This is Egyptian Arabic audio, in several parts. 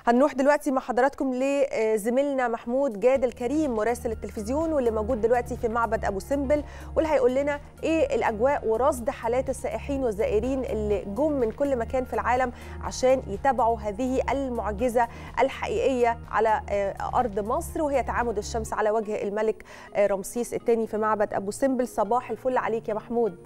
هنروح دلوقتي مع حضراتكم لزميلنا محمود جاد الكريم مراسل التلفزيون واللي موجود دلوقتي في معبد ابو سمبل واللي هيقول لنا ايه الاجواء ورصد حالات السائحين والزائرين اللي جم من كل مكان في العالم عشان يتابعوا هذه المعجزه الحقيقيه على ارض مصر وهي تعامد الشمس على وجه الملك رمسيس الثاني في معبد ابو سمبل صباح الفل عليك يا محمود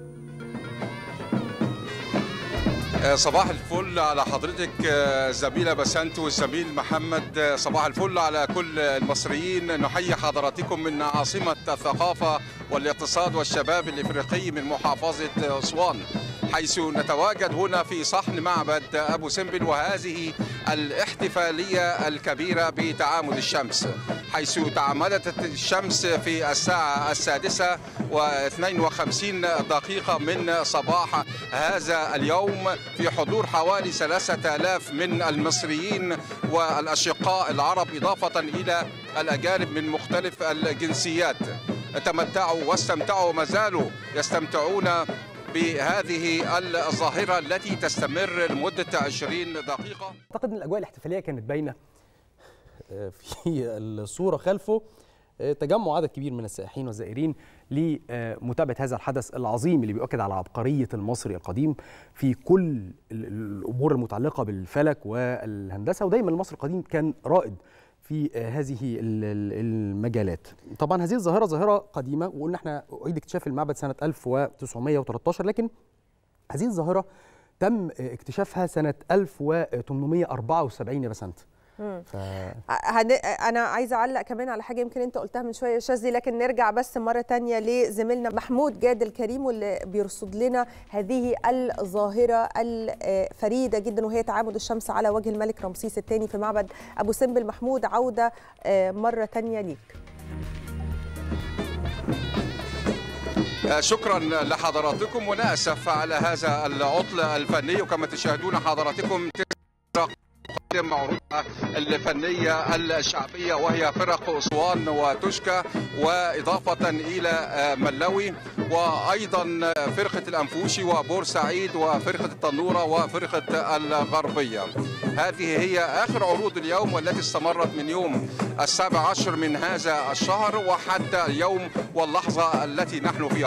صباح الفل على حضرتك زميلة بسنت والزميل محمد صباح الفل على كل المصريين نحيي حضراتكم من عاصمة الثقافة والاقتصاد والشباب الإفريقي من محافظة أسوان حيث نتواجد هنا في صحن معبد أبو سمبل وهذه الاحتفالية الكبيرة بتعامد الشمس حيث تعامدت الشمس في الساعة السادسة و52 دقيقة من صباح هذا اليوم في حضور حوالي 3000 من المصريين والأشقاء العرب إضافة إلى الأجانب من مختلف الجنسيات تمتعوا واستمتعوا ما زالوا يستمتعون بهذه الظاهرة التي تستمر لمدة 20 دقيقة أعتقد أن الأجواء الاحتفالية كانت باينة في الصورة خلفه تجمع عدد كبير من السائحين والزائرين لمتابعة هذا الحدث العظيم اللي بيؤكد على عبقرية المصري القديم في كل الأمور المتعلقة بالفلك والهندسة ودايما المصري القديم كان رائد في هذه المجالات طبعا هذه الظاهره ظاهره قديمه وقلنا احنا اعيد اكتشاف المعبد سنه 1913 لكن هذه الظاهره تم اكتشافها سنه 1874 يا بسنت ف... انا عايزه اعلق كمان على حاجه يمكن انت قلتها من شويه شاذلي لكن نرجع بس مره تانية لزميلنا محمود جاد الكريم واللي بيرصد لنا هذه الظاهره الفريده جدا وهي تعامد الشمس على وجه الملك رمسيس الثاني في معبد ابو سمبل محمود عوده مره تانية ليك شكرا لحضراتكم وناسف على هذا العطل الفني وكما تشاهدون حضراتكم تقدم عروضها الفنية الشعبية وهي فرق أسوان وتشكى وإضافة إلى ملوي وأيضا فرقة الأنفوشي وبورسعيد وفرقة التنورة وفرقة الغربية هذه هي آخر عروض اليوم والتي استمرت من يوم السابع عشر من هذا الشهر وحتى اليوم واللحظة التي نحن فيها